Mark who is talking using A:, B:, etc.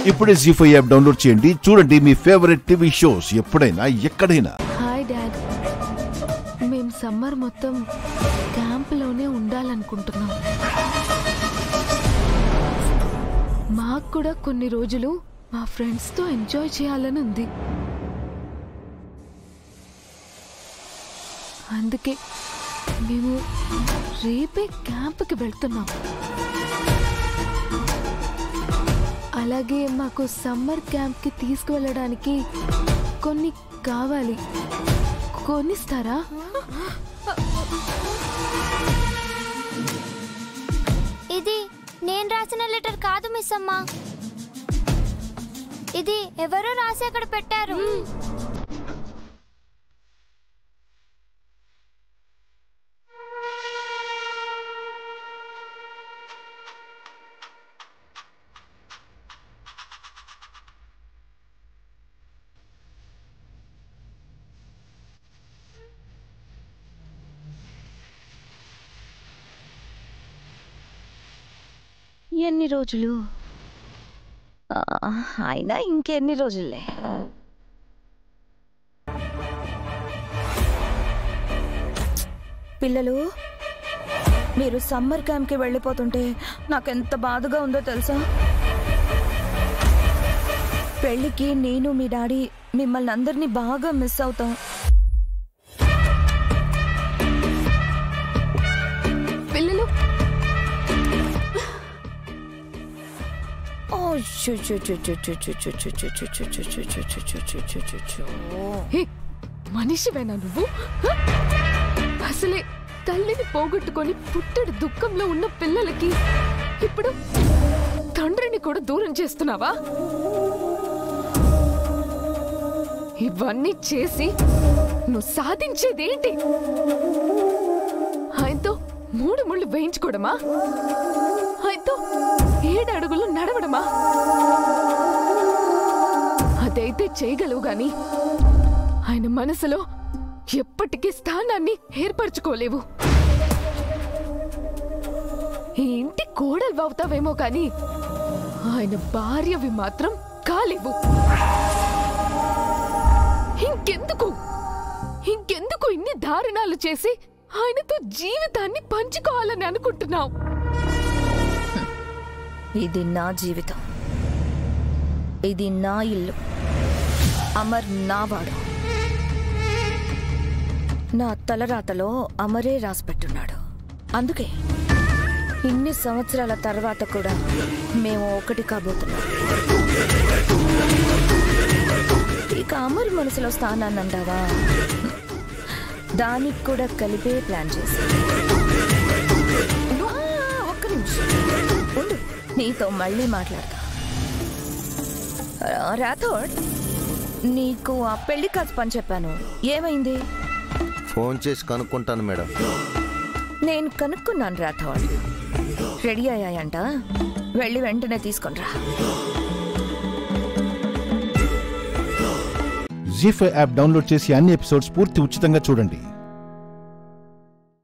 A: ఇప్పుడే G five app download చేయండి చూడండి మీ ఫేవరెట్ టీవీ షోస్ ఎప్పుడైనా ఎక్కడైనా
B: హాయ్ డాడ్ మేం సమ్మర్ మొత్తం క్యాంప్లోనే ఉండాలనుకుంటున్నాం మాకు కూడా కొన్ని రోజులు మా ఫ్రెండ్స్తో ఎంజాయ్ చేయాలని ఉంది అందుకే మేము రేపే క్యాంప్కి వెళ్తున్నాం అలాగే మాకు సమ్మర్ క్యాంప్కి తీసుకువెళ్ళడానికి కొన్ని కావాలి కొనిస్తారా
C: ఇది నేను రాసిన లెటర్ కాదు మిస్ అమ్మ ఇది ఎవరో రాసి అక్కడ పెట్టారు
D: ఎన్ని రోజులు ఆ, అయినా ఇంకెన్ని రోజులే
E: పిల్లలు మీరు సమ్మర్ క్యాంప్కి వెళ్ళిపోతుంటే నాకెంత బాధగా ఉందో తెలుసా పెళ్ళికి నేను మీ డాడీ మిమ్మల్ని అందరినీ బాగా మిస్ అవుతాం
B: పిల్లలు
E: ఓ, చు, చు, చు, చు, చు, చు, చు, చు, చు, చు, చు, చు, చు, చు, చు, చు, చు, చు, చు.
B: హే మనిషివేనా నువ్వు హ? అసలే తల్లిని పోగొట్టుకొని పుట్టడు దుఃఖంలో ఉన్న పిల్లలకి ఇప్పుడు తండ్రిని కూడా దూరం చేస్తున్నావా ఇవన్నీ చేసి నువ్వు సాధించేదేంటి ఆయనతో మూడు ముళ్ళు వేయించుకోవడమా ఆయనతో ఏడు అడుగులు నడవడమా అదైతే చేయగలవు గాని ఆయన మనసులో ఎప్పటికీ స్థానాన్ని ఏర్పరచుకోలేవు ఈ ఇంటి కోడలు అవుతావేమో కానీ ఆయన భార్యవి మాత్రం కాలేవు ఇంకెందుకు ఇంకెందుకు ఇన్ని దారుణాలు చేసి ఆయనతో జీవితాన్ని పంచుకోవాలని అనుకుంటున్నావు
E: ఇది నా జీవితం ఇది నా ఇల్లు అమర్ నావాడు నా తలరాతలో అమరే రాసిపెట్టున్నాడు అందుకే ఇన్ని సంవత్సరాల తర్వాత కూడా మేము ఒకటి కాబోతున్నాం ఇక అమర్ మనసులో స్థానాన్ని అంటావా దానికి కూడా కలిపే ప్లాన్ చేసి ఒక్క నిమిషం ఉండు నీతో మళ్ళీ మాట్లాడతా ఆ, రాథోడ్ నీకు ఆ పెళ్లి కాదు పని చెప్పాను ఏమైంది
F: ఫోన్ చేసి కనుక్కుంటాను మేడం
E: నేను కనుక్కున్నాను రాథోడ్ రెడీ అయ్యాయంట వెళ్ళి వెంటనే తీసుకొనిరా
A: జీ ఫైవ్ యాప్ డౌన్లోడ్ చేసి అన్ని ఎపిసోడ్స్ పూర్తి ఉచితంగా చూడండి